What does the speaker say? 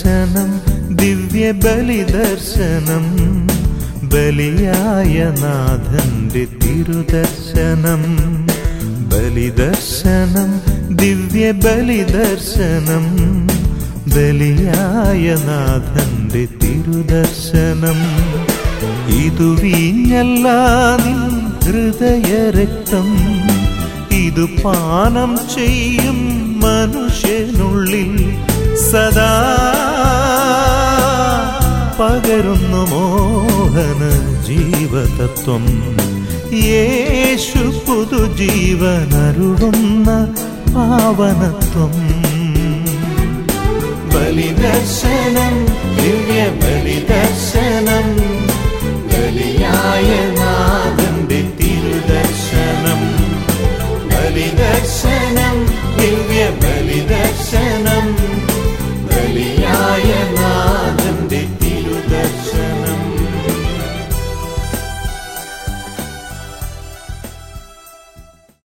ബലിദർശനം ദിവ്യ ബലിദർശനം ബലിയായ നാഥന്റെ തിരുദർശനം ബലിദർശനം ദിവ്യ ബലിദർശനം ബലിയായ നാഥന്റെ തിരുദർശനം ഇതു വീഞ്ഞല്ല നിൻ ഹൃദയരക്തം ഇതു പാനം ചെയ്യും മനുഷ്യനുള്ളിൽ സദാ പകരുന്നു മോഹന ജീവതത്വം യേശു പുതുജീവനരുളുന്ന പാവനത്വം ബലിദർശനം ദിവ്യ ബലിദർശനം ബലിയായ നാ